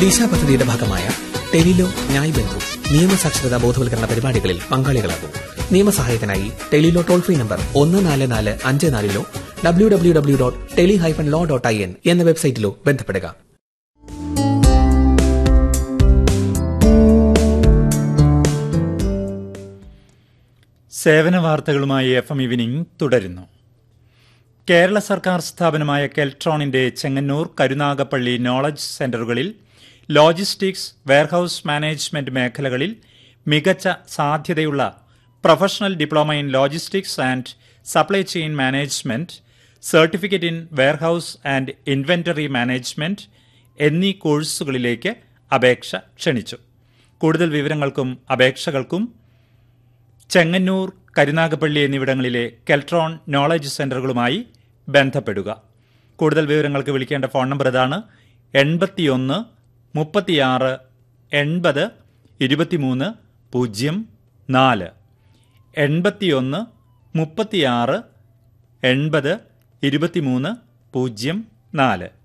ദിശ പദ്ധതിയുടെ ഭാഗമായ ടെലിലോ ന്യായ് ബന്ധു നിയമസാക്ഷരതാ ബോധവൽക്കരണ പരിപാടികളിൽ പങ്കാളികളാകും നിയമസഹായത്തിനായി ടെലിലോ ടോൾ ഫ്രീ നമ്പർ ഒന്ന് നാല് നാല് അഞ്ച് നാലിലോ W W W dot tele hyphen law dot I N എന്ന വെബ്സൈറ്റിലോ ബന്ധപ്പെടുക സേവന വാർത്തകളുമായി എഫ് എം ഈവനിംഗ് തുടരുന്നു കേരള സർക്കാർ സ്ഥാപനമായ കെൽട്രോണിന്റെ ചെങ്ങന്നൂർ കരുനാഗപ്പള്ളി നോളജ് സെന്ററുകളിൽ ലോജിസ്റ്റിക്സ് വെയർഹൌസ് മാനേജ്മെന്റ് മേഖലകളിൽ മികച്ച സാധ്യതയുള്ള professional diploma in logistics and supply chain management certificate in warehouse and inventory management എന്നീ കോഴ്സുകളിലേക്ക് അപേക്ഷ ക്ഷണിച്ചു കൂടുതൽ വിവരങ്ങൾക്കും അപേക്ഷകൾക്കും ചെങ്ങന്നൂർ കരുനാഗപ്പള്ളി എന്നിവിടങ്ങളിലെ കെൽട്രോൺ നോളജ് സെന്ററുകളുമായി ബന്ധപ്പെടുക കൂടുതൽ വിവരങ്ങൾക്ക് വിളിക്കേണ്ട ഫോൺ നമ്പർ ഇതാണ് എൺപത്തിയൊന്ന് മുപ്പത്തിയാറ് എൺപത് ഇരുപത്തിമൂന്ന് പൂജ്യം നാല് എൺപത്തിയൊന്ന് മുപ്പത്തിയാറ് എൺപത് ഇരുപത്തിമൂന്ന് പൂജ്യം നാല്